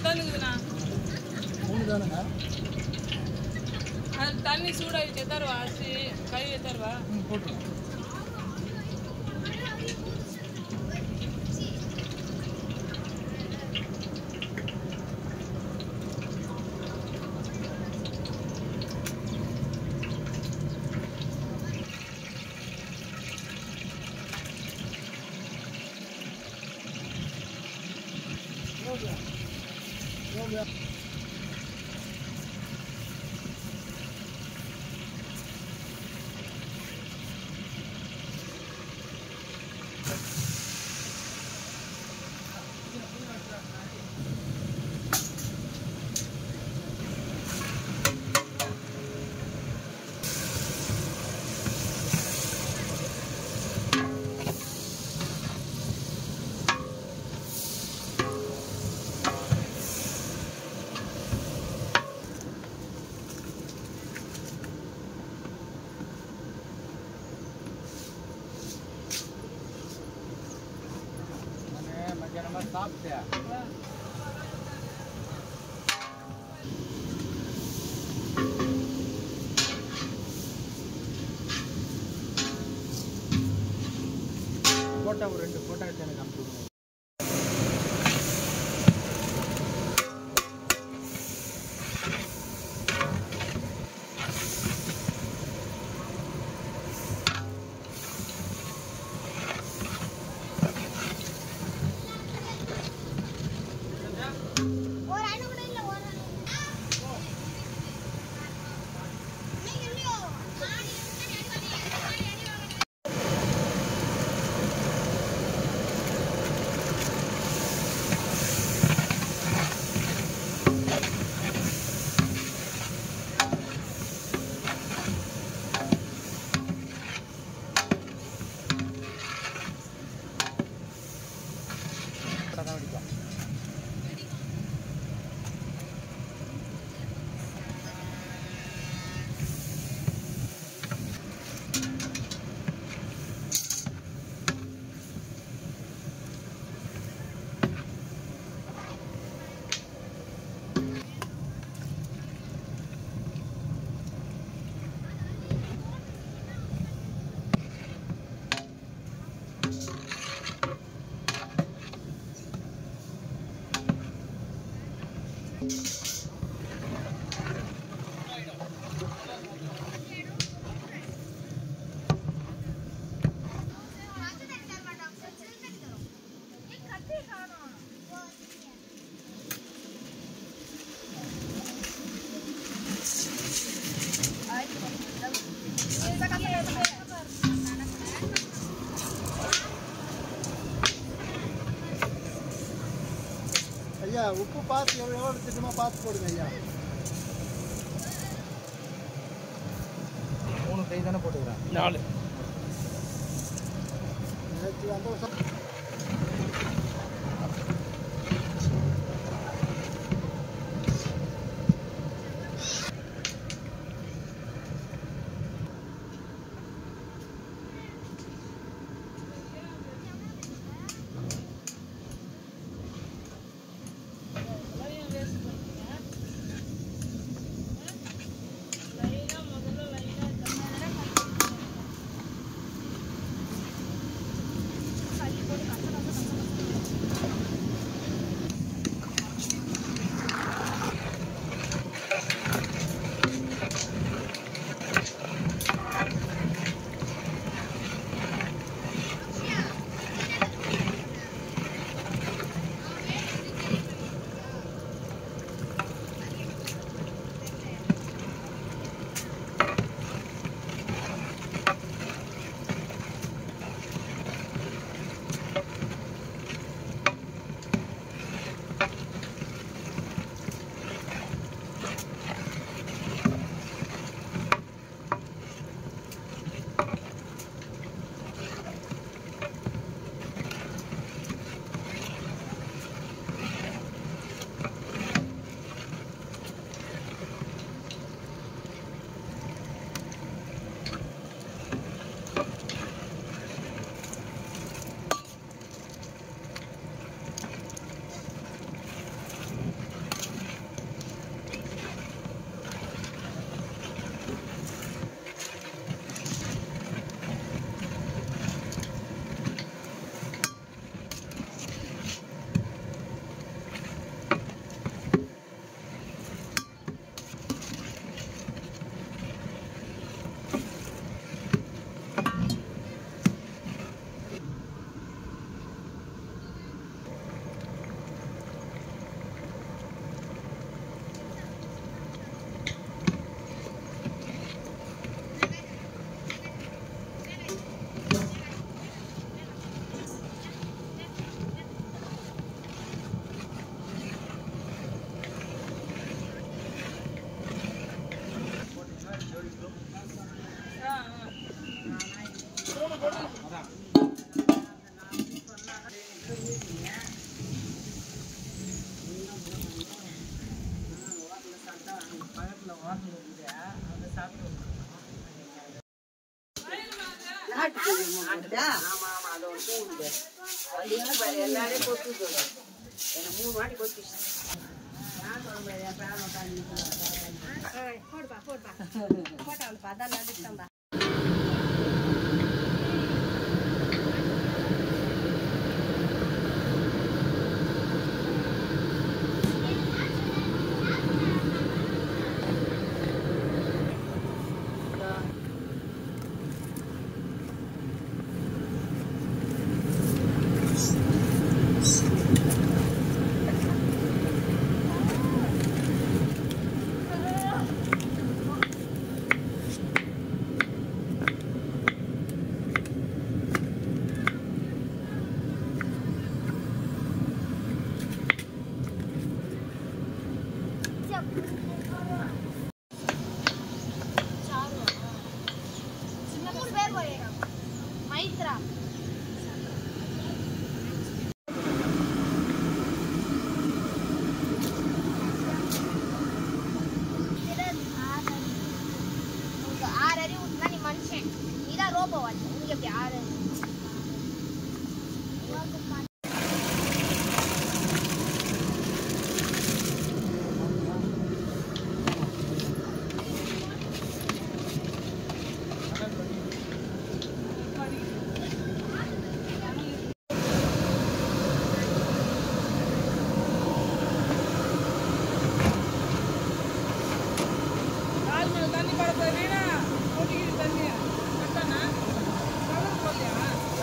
தான் இருக்குதுண்ணா மூணு தானுங்க அது தண்ணி சூடாகிட்டு தருவா அரிசி கை தருவா ம் போட்டுருங்க நான் மத்தியானமாக சாப்பிட்டேன் ஃபோட்டோ ஒரு ரெண்டு ஃபோட்டோ எடுத்து எனக்கு அனுப்பிச்சு விடுங்க ஒரு அணு கூட இல்ல ஒரு அணு நீங்க இல்லையோ ஆடி அடி அடி அடி வாங்க தான் அடிக்கும் காத்து தண்ணி தர மாட்டோம் சில்லு தண்ணி தரும் நீ கத்தி காணோம் ஓ சரியா ஐயா உப்பு பார்த்து எவ்வளோ எவ்வளோ திட்டமாக பார்த்து போடுங்க ஐயா மூணு கை தானே போட்டுக்கிறேன் நாலு நேற்று அந்த வருஷம் லைன் வேஸ்ட் பண்ணுங்க லைனாக முதல்ல லைனாக கை ஆமா ஆமா அது ஒரு தூண் பேர் வலிக்கு பாரு எல்லாரையும் கொத்துது எனக்கு மூணு வாட்டி கொத்துச்சு நான் சொல்ல முடியாது என் பேரன் உட்காந்து போடுப்பா போடுப்பா போட்டாங்கப்பா அதான் நடிச்சோம்பா மூணு பேர் போயிடும் மைத்ரா உனக்கு ஆறு அறிவு இருந்தா நீ மனுஷன் நீதான் ரோபோ வாட்ச் உனக்கு எப்படி ஆறு அறிவு கால் மேல தண்ணி பட போறீனா கொட்டிக்கிட்டு தண்ணி கட்டானா கலர் போடலையா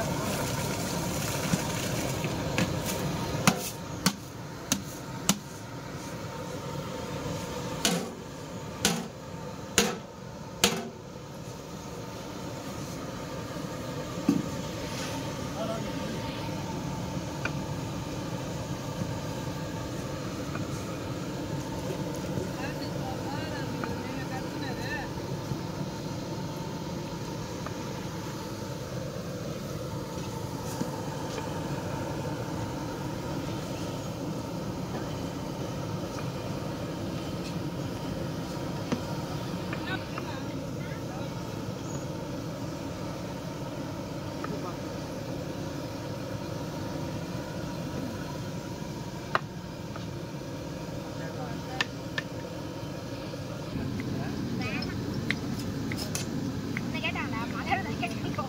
உன்னை கேட்டாங்களா மலர் தான் கேட்டாங்க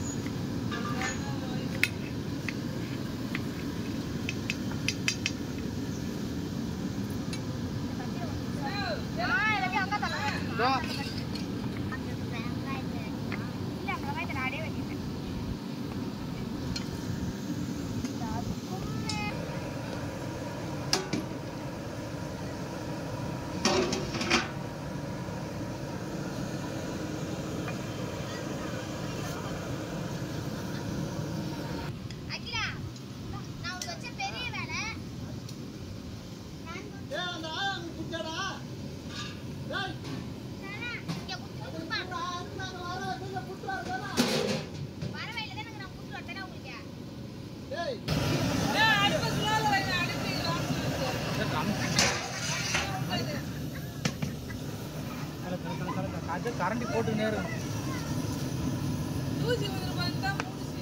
ஆ, எல்லாத்தையும் அக்கா தலை இல்ல அந்த வெங்காயத்தை நானே வச்சுட்டேன் அகிலா நான் உனக்கு வச்ச பெரிய வேலை நான் ஏய் அந்த ஆயா அங்க குடிச்சாடா டேய் இங்க குத்து குத்துமா நான் வர நீங்க குடுறா தானா வர வழியில தான் நான் கூட்டு வரேன் உங்களுக்கு டேய் ஏய், அடுப்பு சுடாத வைங்க, அடிப்பீங்களா? கரண்டி போட்டு நேரம் தூசி வந்துரும் பார்த்தா மூடிச்சு.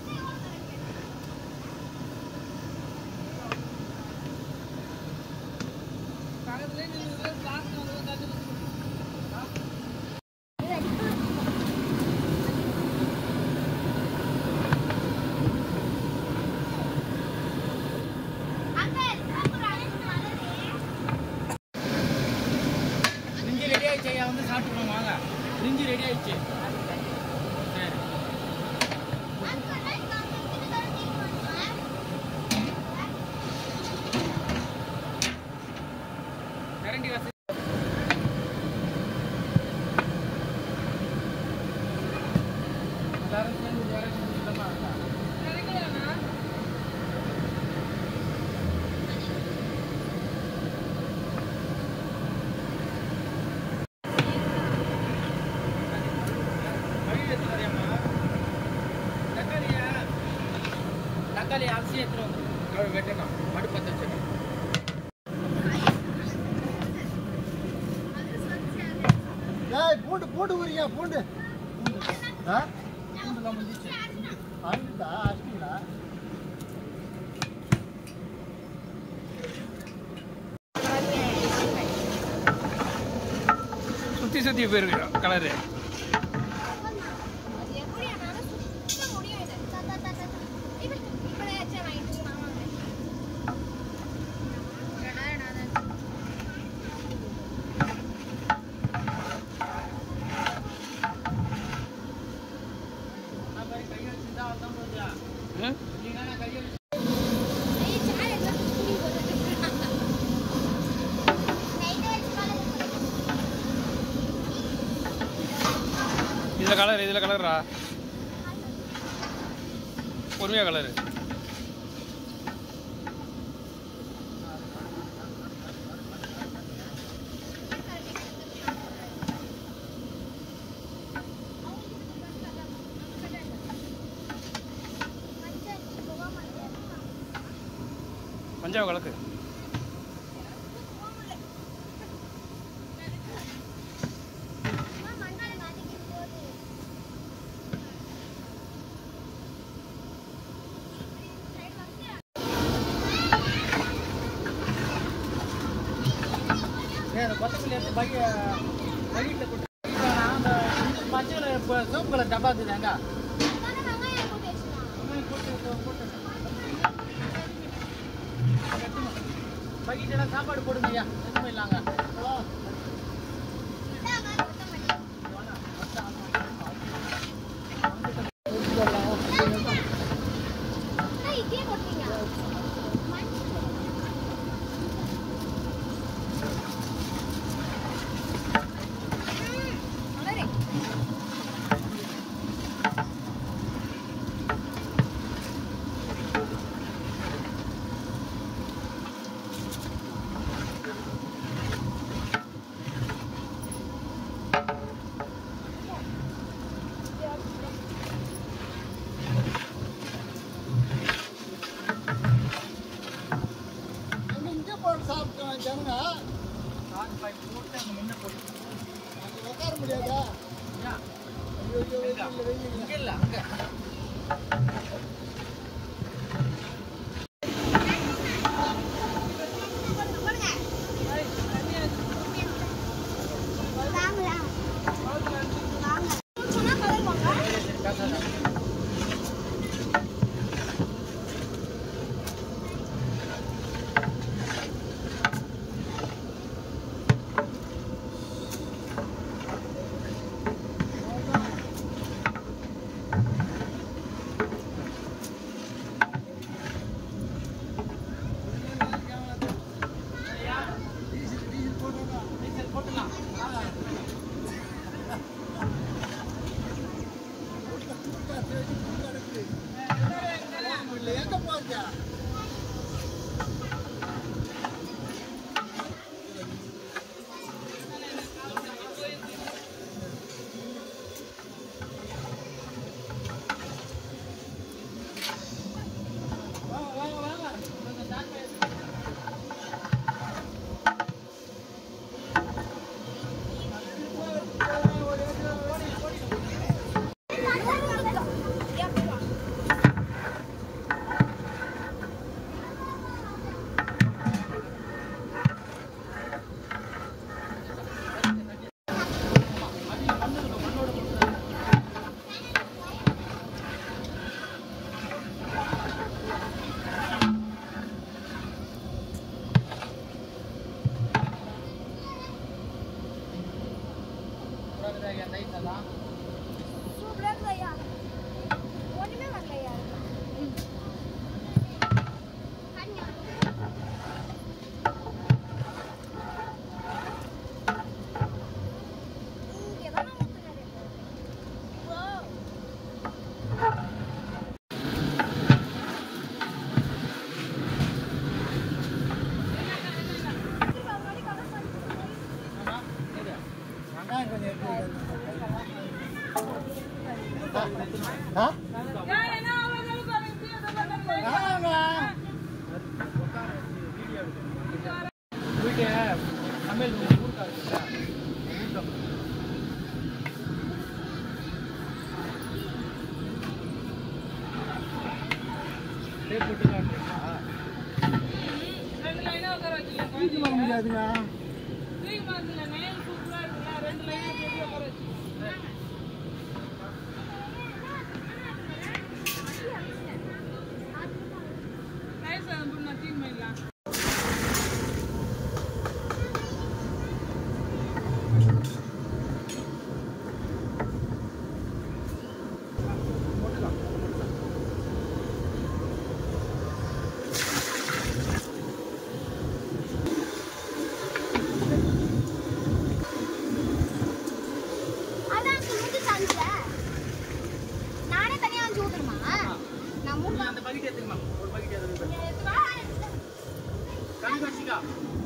பக்கத்துலயே நின்னு வாசனை வந்து தண்ணி ஊத்துது. அங்கிள் அப்புறம் அழைச்சு வந்தது பிரிஞ்சு ரெடி ஆயிடுச்சு ஐயா வந்து சாப்பிட்டுக்கோங்க வாங்க பிரிஞ்சு ரெடி ஆயிடுச்சு சரி கரண்டி வசதி எல்லாரும் சேர்ந்து வேலை செஞ்சுக்கலாமா இருக்கா கிடைக்கலையாண்ணா? கழுவி எடுத்து வரையாமா தக்காளியா தக்காளி அரிசி எடுத்துட்டு வந்து கழுவி வெட்டணும் மடு பத்த வச்சுக்கணும் டேய் பூண்டு பூண்டு உரியா பூண்டு பூண்டு ஆ பூண்டு அவ்வளோதான் முடிஞ்சிச்சு அழுந்தா அஷ்டிங்களா சுற்றி சுற்றி போயிருக்கு கலரு அது எப்படி என்னால சுத்த முடியும் இது தா, தா, தா, தா, தா. இப்ப இப்படி ஆச்சு வாங்கிட்டு நான் வாங்குறேன் என்னடா, என்னடா. நான் மாதிரி கையை வச்சுருந்தா அவ்வளோதான் போகுதா ம் நீங்கள் நான் கையை வச்சு ஐயே, சாய் எல்லாம் துணி போட்டுட்டு. நைட்டு வச்சு காலையில போடுறேன். இதில் கலர் இதில் கலர்ரா பொறுமையாக கலரு மஞ்சள் போக மாட்டேன் மஞ்சாவை கலக்கு அம்மா மண்ணால மாட்டிக்கிட்டு போகுது சைடு வந்து ஏய், அந்த கொத்தமல்லி எடுத்து பைய பையில கொட்டு அந்த மஞ்சள் இப்போ சோப்பு கலர் டப்பா இருக்குதாங்க தானே வெங்காயம் போட்டு வச்சுக்கலாம் பையிட்டெல்லாம் சாப்பாடு போடுங்க ஐயா எதுவுமே இல்லாங்க இந்தாங்க கொத்தமல்லி அண்ணா, இப்படியே கொட்டுறீங்க ம், வளரே. அங்க இங்கே போட்டு சாப்பிட்டோம் ஜனங்க போட்டு அங்கே முன்ன போட்டு அங்க உட்கார முடியாதா ஐயா, ஐயோ ஐயோ வெயில் வெயில் இங்க இல்லை அங்கே போடுங்க, போடுங்க. வாங்க, வாங்க. வாங்க. சொன்னா கலர் வாங்க. டீசல் போட்டுலாம் இல்லை எங்கே போச்சா வாங்க வாங்க வாங்க கொஞ்சம் ஸ்டார்ட் பண்ணி போடுறதா ஐயா தைஸ் எல்லாம் சூப்பரா இருக்கு ஐயா. ஒண்ணுமே வரல ஐயா. இங்க தானே ஊத்துனாரு. ஓ. திரும்ப ஒரு வாட்டி கலர் பண்ணி ஆமா இது வெங்காயம் கொஞ்சம் எடுத்து ஆ ஏன் என்ன அவ்வளோ அளவுக்கு அவன் இப்படியே இந்த மாதிரி ஆமாங்க வீட்டு சமையல் ஊருக்கா இருக்குல்ல ஊருக்கா தூக்கி வர முடியாதுங்க தூக்கி மாத்துல நயன் சூப்பரா இருக்குல்ல ரெண்டு லைனா பெரிய உட்கார வச்சு நைஸ் அனுப்புனா தீன் பண்ணிடலாம் அதான் அங்க மூஞ்சி காமிச்ச. நானே தனியா வந்து ஊத்தணுமா? நான் மூணு அந்த பக்கெட் எடுத்துக்கமா ஒரு பக்கெட் எடுத்து எடுத்து வா. கம்மி வச்சுக்கா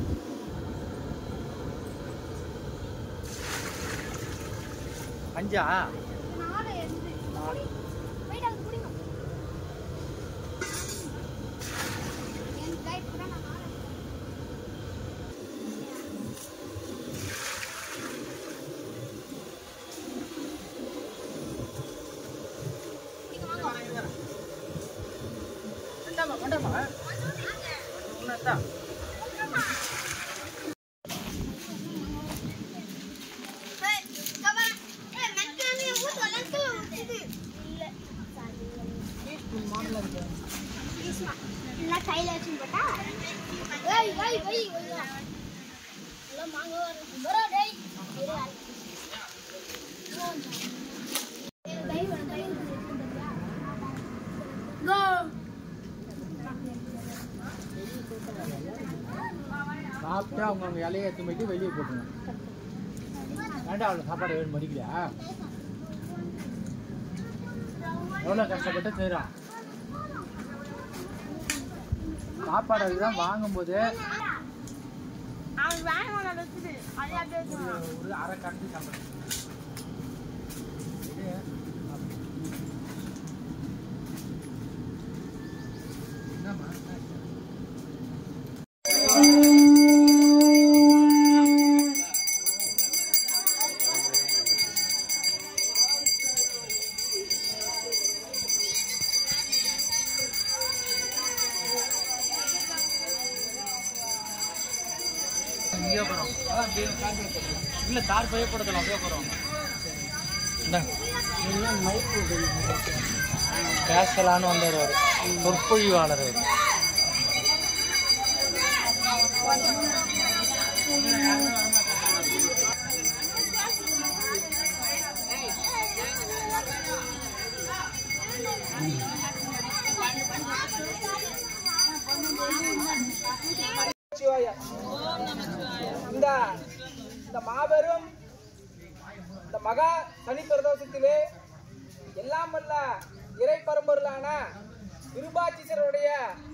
அஞ்சா நாலு எடுத்து. குடி. போயிட்டு அங்க குடிங்க. என் diet கூட நான் நாலு எடுத்தேன். நீங்க வாங்க. வேண்டாமா வேண்டாமா ஒன்றுதான் ஏய், இங்க வா. ஏய், மெக்கானி ஊத்து, லென்த்து இது. இல்ல. ஈஸ்மா. இல்ல, கையில வச்சுன்னு போட்டா? ஏய், வை, வை, வை. எல்லாம் மாங்க வரும். வரோ, டேய். இரு, அரை. எனக்கு கை வேணும், கை வேணும். Go. சாப்பிட்டு அவங்க அவங்க இலையை எடுத்து போயிட்டு வெளியே போட்டுருங்க வேண்டாம் அவ்வளோ சாப்பாடு வேணும் மடிக்கலையா எவ்வளோ கஷ்டப்பட்டு செய்கிறான் சாப்பாடு அதுதான் வாங்கும்போது அவன் வேன் ஒன்று வச்சுட்டு அதே அப்படியே வச்சுருவான். ஒரு அரை கண்டு சாப்பிடு இது என்னம்மா இங்கே போகிறோம் இல்லை தார் பைய போடுறதுல அப்படியே போகிறோம் பேசலான்னு வந்தார் அவர் சொற்பொழிவாளர் அவர் சிவாய இந்த இந்த மாபெரும் இந்த மகா சனி பிரதோஷத்திலே எல்லாம் வல்ல இறை பரம்பொருளான விருபாட்சீஸ்வரருடைய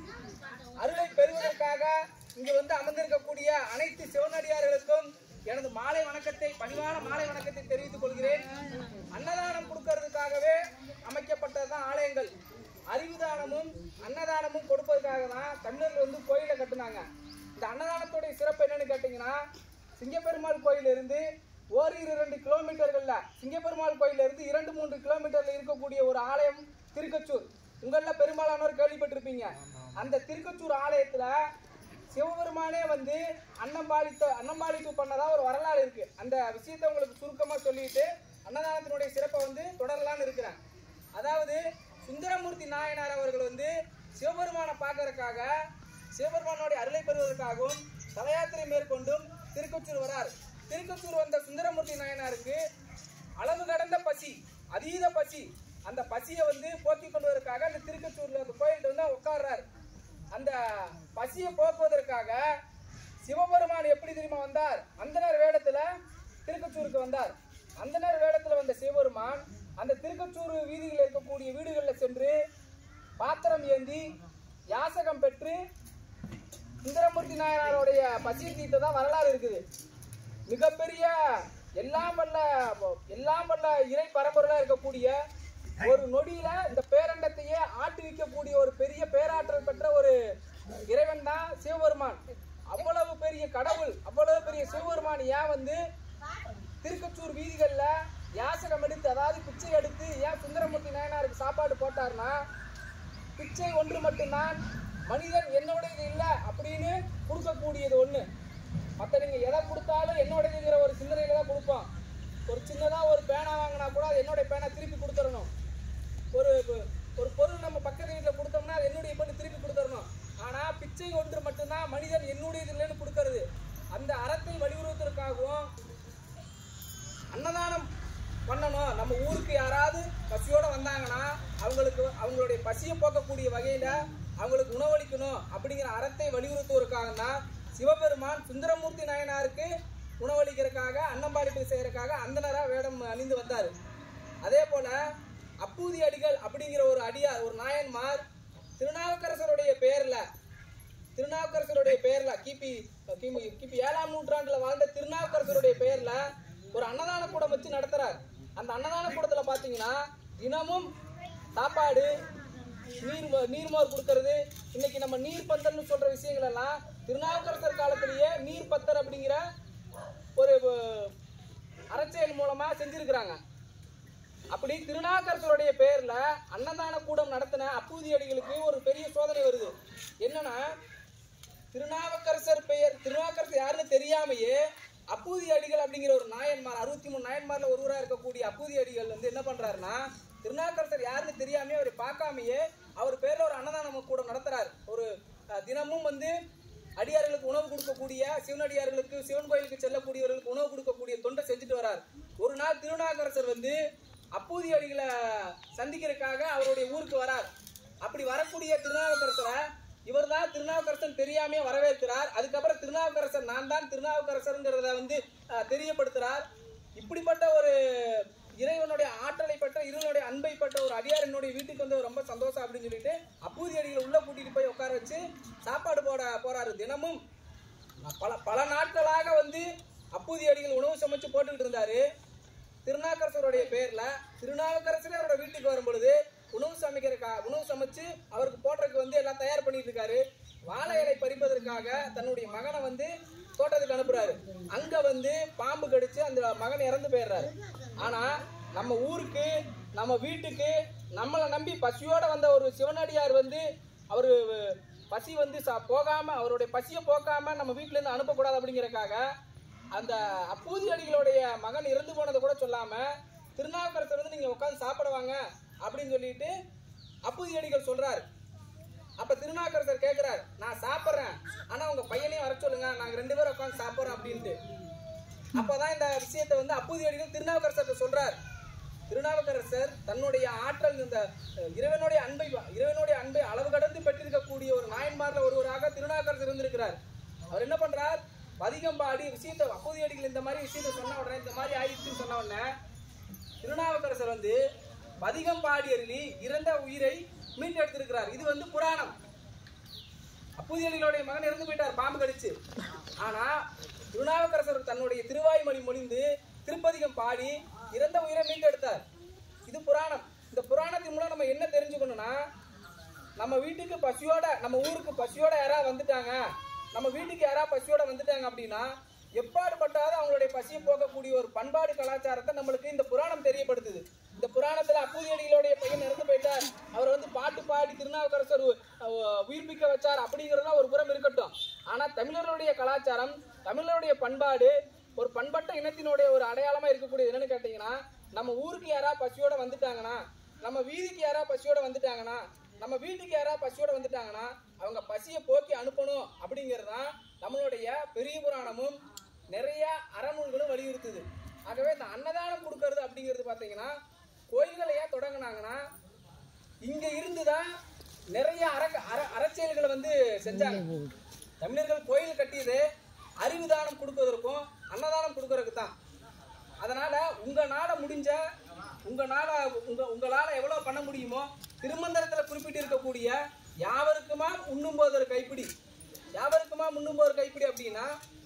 அருளை பெறுவதற்காக இங்கு வந்து அமர்ந்திருக்கக்கூடிய அனைத்து சிவனடியார்களுக்கும் எனது மாலை வணக்கத்தை பணிவான மாலை வணக்கத்தை தெரிவித்துக் கொள்கிறேன் அன்னதானம் கொடுக்கறதுக்காகவே அமைக்கப்பட்டதுதான் ஆலயங்கள் அறிவுதானமும் அன்னதானமும் கொடுப்பதற்காக தான் தமிழர்கள் வந்து கோயிலை கட்டுனாங்க இந்த அன்னதானத்துடைய சிறப்பு என்னன்னு கேட்டீங்கன்னா சிங்கப்பெருமாள் கோயில இருந்து ஓரிரு இரண்டு கிலோமீட்டர்கள்ல சிங்கப்பெருமாள் கோயில இருந்து இரண்டு மூன்று கிலோமீட்டர்ல இருக்கக்கூடிய ஒரு ஆலயம் திருக்கச்சூர் உங்கள பெரும்பாலானோர் கேள்விப்பட்டிருப்பீங்க அந்த திருக்கச்சூர் ஆலயத்துல சிவபெருமானே வந்து அன்னம்பாளித்த அன்னம்பாளிப்பு பண்ணதா ஒரு வரலாறு இருக்கு அந்த விஷயத்தை உங்களுக்கு சுருக்கமா சொல்லிட்டு அன்னதானத்தினுடைய சிறப்பை வந்து தொடரலாம்னு இருக்கிறேன் அதாவது சுந்தரமூர்த்தி நாயனார் அவர்கள் வந்து சிவபெருமானை பார்க்கறதுக்காக சிவபெருமானுடைய அருளை பெறுவதற்காகவும் தலயாத்திரை மேற்கொண்டும் திருக்கச்சூர் வரார் திருக்கச்சூர் வந்த சுந்தரமூர்த்தி நாயனாருக்கு அளவு கடந்த பசி அதீத பசி அந்த பசியை வந்து போக்கிக் கொள்வதற்காக அந்த திருக்கச்சூர்ல அந்த கோயில்கிட்ட வந்து உட்கார்றாரு அந்த பசியை போக்குவதற்காக சிவபெருமான் எப்படி தெரியுமா வந்தார் அந்தனர் வேடத்துல திருக்கச்சூருக்கு வந்தார் அந்தனர் வேடத்துல வந்த சிவபெருமான் அந்த திருக்கச்சூர் வீதியில் இருக்கக்கூடிய வீடுகளில் சென்று பாத்திரம் ஏந்தி யாசகம் பெற்று சுந்தரமூர்த்தி நாயனாருடைய பசியை தீர்த்ததா வரலாறு இருக்குது மிகப்பெரிய எல்லாம் வல்ல எல்லாம் வல்ல இறை பரம்பொருளா இருக்கக்கூடிய ஒரு நொடியில இந்த பேரண்டத்தையே ஆட்டி வைக்கக்கூடிய ஒரு பெரிய பேராற்றல் பெற்ற ஒரு இறைவன் தான் சிவபெருமான் அவ்வளவு பெரிய கடவுள் அவ்வளவு பெரிய சிவபெருமான் ஏன் வந்து திருக்கச்சூர் வீதிகள்ல யாசகம் எடுத்து அதாவது பிச்சை எடுத்து ஏன் சுந்தரமூர்த்தி நாயனாருக்கு சாப்பாடு போட்டார்னா பிச்சை ஒன்று மட்டும்தான் மனிதன் என்னுடையது இல்லை அப்படின்னு கொடுக்கக்கூடியது ஒண்ணு மற்ற நீங்க எதை கொடுத்தாலும் என்னோடதுங்கிற ஒரு சிந்தனையில தான் கொடுப்போம் ஒரு சின்னதா ஒரு பேனா வாங்கினா கூட அது என்னுடைய பேனா திருப்பி கொடுத்துடணும் ஒரு ஒரு பொருள் நம்ம பக்கத்து வீட்டில் கொடுத்தோம்னா அது என்னுடைய பொருள் திருப்பி கொடுத்துடணும் ஆனா பிச்சை ஒன்று மட்டும்தான் மனிதன் என்னுடையது இல்லைன்னு கொடுக்கறது அந்த அறத்தை வலியுறுத்துவதற்காகவும் அன்னதானம் பண்ணணும் நம்ம ஊருக்கு யாராவது பசியோட வந்தாங்கன்னா அவங்களுக்கு அவங்களுடைய பசியை போக்கக்கூடிய வகையில அவங்களுக்கு உணவளிக்கணும் அப்படிங்கிற அறத்தை வலியுறுத்துவதற்காக தான் சிவபெருமான் சுந்தரமூர்த்தி நாயனாருக்கு உணவளிக்கிறதுக்காக அன்னம்பாடிப்பு செய்யறதுக்காக அந்தனரா வேடம் அணிந்து வந்தார் அதே போல அப்பூதி அடிகள் அப்படிங்கிற ஒரு அடியார் ஒரு நாயன்மார் திருநாவுக்கரசருடைய பேர்ல திருநாவுக்கரசருடைய பெயர்ல கிபி கிமு கிபி ஏழாம் நூற்றாண்டுல வாழ்ந்த திருநாவுக்கரசருடைய பெயர்ல ஒரு அன்னதான கூடம் வச்சு நடத்துறார் அந்த அன்னதான கூடத்துல பாத்தீங்கன்னா தினமும் சாப்பாடு நீர் நீர்மோர் கொடுக்கறது இன்னைக்கு நம்ம நீர் பந்தல்னு சொல்ற விஷயங்கள் எல்லாம் திருநாவுக்கரசர் காலத்திலேயே நீர் பத்தர் அப்படிங்கிற ஒரு அஹ், அரசியல் மூலமா செஞ்சிருக்கிறாங்க அப்படி திருநாக்கரசருடைய பேர்ல அன்னதான கூடம் நடத்தின அப்பூதி அடிகளுக்கு ஒரு பெரிய சோதனை வருது என்னன்னா திருநாவுக்கரசர் பெயர் திருநாவுக்கரசர் யாருன்னு தெரியாமையே அப்பூதி அடிகள் அப்படிங்கிற ஒரு நாயன்மார் அறுபத்தி மூணு நாயன்மார்ல ஒருவரா இருக்கக்கூடிய அப்பூதி அடிகள் வந்து என்ன பண்றாருன்னா திருநாவுக்கரசர் யாருன்னு தெரியாமையே அவரை பார்க்காமையே அவர் பேர்ல ஒரு அன்னதான கூடம் நடத்துறாரு ஒரு அஹ், தினமும் வந்து அடியார்களுக்கு உணவு கொடுக்கக்கூடிய சிவனடியார்களுக்கு சிவன் கோயிலுக்கு செல்லக்கூடியவர்களுக்கு உணவு கொடுக்கக்கூடிய தொண்டை செஞ்சுட்டு வரார் ஒரு நாள் திருநாகரசர் வந்து அப்பூதி அடிகளை சந்திக்கிறதுக்காக அவருடைய ஊருக்கு வரார் அப்படி வரக்கூடிய திருநாவுக்கரசரை இவர் தான் திருநாவுக்கரசன் தெரியாமே வரவேற்கிறார் அதுக்கப்புறம் திருநாவுக்கரசர் நான் தான் திருநாவுக்கரசருங்கிறத வந்து அஹ், தெரியப்படுத்துறார் இப்படிப்பட்ட ஒரு இறைவனுடைய ஆற்றலை பெற்ற இறைவனுடைய அன்பை பெற்ற ஒரு அடியார் என்னுடைய வீட்டுக்கு வந்து ரொம்ப சந்தோஷம் அப்படின்னு சொல்லிட்டு அப்பூதி அடிகளை உள்ள கூட்டிட்டு போய் உட்கார வச்சு சாப்பாடு போட போறாரு தினமும் பல பல நாட்களாக வந்து அப்பூதி அடிகள் உணவு சமைச்சு போட்டுக்கிட்டு இருந்தாரு திருநாக்கரசருடைய பேர்ல திருநாவுக்கரசரே அவரோட வீட்டுக்கு வரும் பொழுது உணவு சமைக்கிறக்கா உணவு சமைச்சு அவருக்கு போடுறதுக்கு வந்து எல்லாம் தயார் பண்ணிட்டு இருக்காரு வாழை இலை பறிப்பதற்காக தன்னுடைய மகனை வந்து தோட்டத்துக்கு அனுப்புறாரு அங்க வந்து பாம்பு கடிச்சு அந்த மகன் இறந்து போயிடுறாரு ஆனா நம்ம ஊருக்கு நம்ம வீட்டுக்கு நம்மளை நம்பி பசியோட வந்த ஒரு சிவனடியார் வந்து அவரு பசி வந்து சா- போகாம அவருடைய பசியை போக்காம நம்ம வீட்டுல இருந்து அனுப்பக்கூடாது அப்படிங்கறக்காக அந்த அப்பூதி அடிகளுடைய மகன் இறந்து போனதை கூட சொல்லாம திருநாவுக்கரசர் வந்து நீங்க உட்காந்து சாப்பிட வாங்க அப்படின்னு சொல்லிட்டு அப்பூதி அடிகள் சொல்றாரு அப்ப திருநாவுக்கரசர் கேக்குறாரு நான் சாப்பிடுறேன் ஆனா உங்க பையனையும் வர சொல்லுங்க நாங்க ரெண்டு பேரும் உட்காந்து சாப்பிடுறோம் அப்படின்ட்டு அப்பதான் இந்த விஷயத்தை வந்து அப்பூதி அடிகள் திருநாவுக்கரசர் சொல்றார் திருநாவுக்கரசர் தன்னுடைய ஆற்றல் இந்த அஹ், இறைவனுடைய அன்பை இறைவனுடைய அன்பை அளவு கடந்து பெற்றிருக்கக்கூடிய ஒரு நாயன்மார்ல ஒருவராக திருநாவுக்கரசர் இருந்திருக்கிறார் அவர் என்ன பண்றார் பதிகம்பாடி விஷயத்தை அப்பூதி அடிகள் இந்த மாதிரி விஷயத்தை சொன்ன உடனே இந்த மாதிரி ஆயிடுச்சுன்னு சொன்ன உடனே திருநாவுக்கரசர் வந்து பதிகம் பாடி அருளி இறந்த உயிரை மீட்டெடுத்திருக்கிறார் இது வந்து புராணம் அப்பூதியடிகளுடைய மகன் இறந்து போயிட்டார் பாம்பு கடிச்சு ஆனா திருநாவுக்கரசர் தன்னுடைய திருவாய்மொழி மொழிந்து திருப்பதிகம் பாடி இறந்த உயிரை மீட்டெடுத்தார் இது புராணம் இந்த புராணத்தின் மூலம் நம்ம என்ன தெரிஞ்சுக்கணும்னா நம்ம வீட்டுக்கு பசியோட நம்ம ஊருக்கு பசியோட யாராவது வந்துட்டாங்க நம்ம வீட்டுக்கு யாராவது பசியோட வந்துட்டாங்க அப்படின்னா எப்பாடுபட்டாவது அவங்களுடைய பசியை போக்கக்கூடிய ஒரு பண்பாடு கலாச்சாரத்தை நம்மளுக்கு இந்த புராணம் தெரியப்படுத்துது இந்த புராணத்துல அப்பூதியடிகளுடைய பையன் இறந்து போயிட்டார் அவர் வந்து பாட்டு பாடி திருநாவுக்கரசர் அஹ், உயிர்ப்பிக்க வச்சார் அப்படிங்கறதெல்லாம் ஒரு புறம் இருக்கட்டும் ஆனா தமிழர்களுடைய கலாச்சாரம் தமிழருடைய பண்பாடு ஒரு பண்பட்ட இனத்தினுடைய ஒரு அடையாளமா இருக்கக்கூடியது என்னன்னு கேட்டீங்கன்னா நம்ம ஊருக்கு யாராவது பசியோட வந்துட்டாங்கன்னா நம்ம வீதிக்கு யாராவது பசியோட வந்துட்டாங்கன்னா நம்ம வீட்டுக்கு யாராவது பசியோட வந்துட்டாங்கன்னா அவங்க பசியை போக்கி அனுப்பணும் அப்படிங்கிறது தான் நம்மளுடைய பெரிய புராணமும் நிறைய அறநூல்களும் வலியுறுத்துது ஆகவே இந்த அன்னதானம் கொடுக்கறது அப்படிங்கிறது பார்த்தீங்கன்னா கோயில்களை ஏன் தொடங்குனாங்கன்னா இங்க இருந்துதான் நிறைய அற அற- அறச்செயல்களை வந்து செஞ்சாங்க தமிழர்கள் கோயில் கட்டியது அறிவு தானம் கொடுப்பதற்கும் அன்னதானம் கொடுக்கறதுக்கு தான் அதனால உங்களால முடிஞ்ச உங்களால உங்க உங்களால எவ்வளவு பண்ண முடியுமோ திருமந்திரத்துல குறிப்பிட்டு இருக்கக்கூடிய யாவருக்குமா உண்ணும் போது ஒரு கைப்பிடி யாவருக்குமா உண்ணும் போது ஒரு கைப்பிடி அப்படின்னா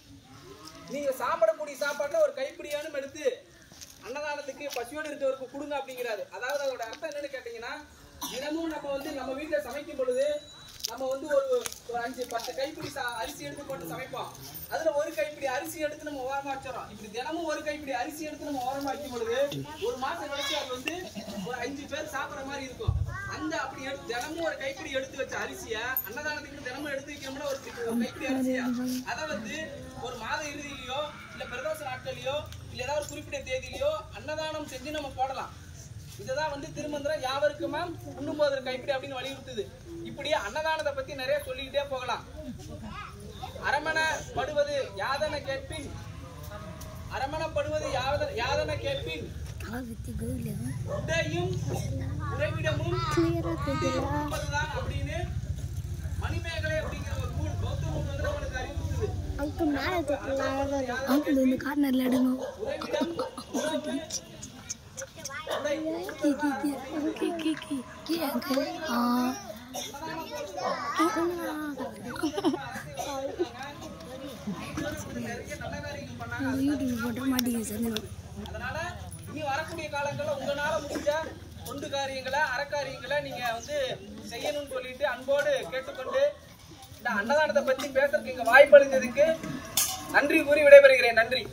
நீங்க சாப்பிடக்கூடிய சாப்பாட்டுல ஒரு கைப்பிடியானும் எடுத்து அன்னதானத்துக்கு பசியோடு இருக்கவருக்கு கொடுங்க அப்படிங்கிறாரு அதாவது அதோட அர்த்தம் என்னன்னு கேட்டீங்கன்னா தினமும் நம்ம வந்து நம்ம வீட்டுல சமைக்கும் பொழுது நம்ம வந்து ஒரு ஒரு அஞ்சு பத்து கைப்பிடி சா- அரிசி எடுத்து போட்டு சமைப்போம் அதுல ஒரு கைப்பிடி அரிசி எடுத்து நம்ம ஓரமா வச்சிடறோம் இப்படி தினமும் ஒரு கைப்பிடி அரிசி எடுத்து நம்ம ஓரமா வைக்கும் பொழுது ஒரு மாசம் கழிச்சு அது வந்து ஒரு அஞ்சு பேர் சாப்பிடுற மாதிரி இருக்கும் அந்த அப்படி எடுத்து தினமும் ஒரு கைப்பிடி எடுத்து வச்ச அரிசிய அன்னதானத்துக்கு தினமும் எடுத்து வைக்கணும்னா ஒரு சி- ஒரு கைப்பிடி அரிசியா அதை வந்து ஒரு மாத இறுதியிலயோ இல்ல பிரதோஷ நாட்கள்லயோ இல்ல ஏதாவது ஒரு குறிப்பிட்ட தேதியிலயோ அன்னதானம் செஞ்சு நம்ம போடலாம் இதுதான் வந்து திருமந்திரம் யாவருக்குமா உண்ணும் போது ஒரு கைப்பிடி அப்படின்னு வலியுறுத்துது இப்படியே அன்னதானத்தை பத்தி நிறைய சொல்லிக்கிட்டே போகலாம் அரமணப்படுவது யாதன கேட்பின் அரமணப்படுவது யாத யாதன கேட்பின் உடையும் உறைவிடமும் உண்பதுதான் அப்படின்னு மணிமேகலை அப்படிங்கிற ஒரு நூல் பௌத்த நூல் வந்து நம்மளுக்கு அறிவுறுத்துது அங்கிள் மேலே தூக்கலாம் அங்கிள் இந்த கார்னர்ல எடுங்க உறைவிடம் உணவு, உடை கி கி கி கி கி கி அங்கிள் ஆ யூடியூப் போட்டு மாட்டேங்குது சந்திரன் அதனால இனி வரக்கூடிய காலங்களில் உங்களால முடிஞ்ச தொண்டு காரியங்களை அறக்காரியங்களை நீங்க வந்து செய்யணும்னு சொல்லிட்டு அன்போடு கேட்டுக்கொண்டு இந்த அன்னதானத்தை பத்தி பேசுறதுக்கு இங்க வாய்ப்பளித்ததுக்கு நன்றி கூறி விடைபெறுகிறேன் நன்றி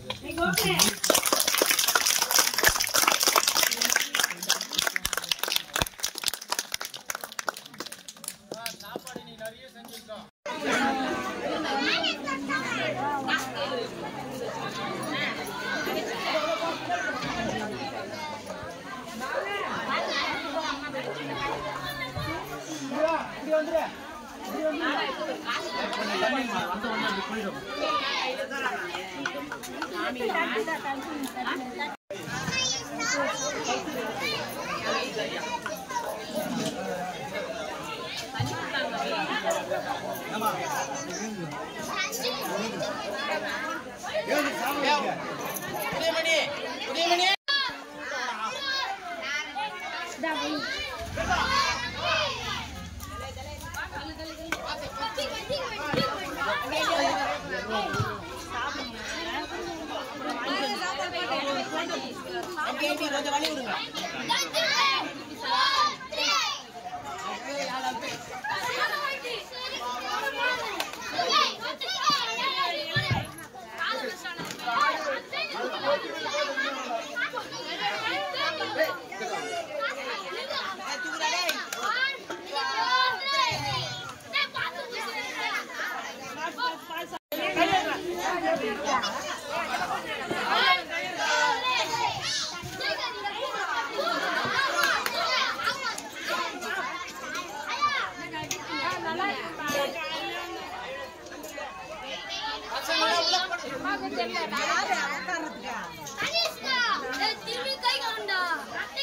திரும்பி கை கொண்டா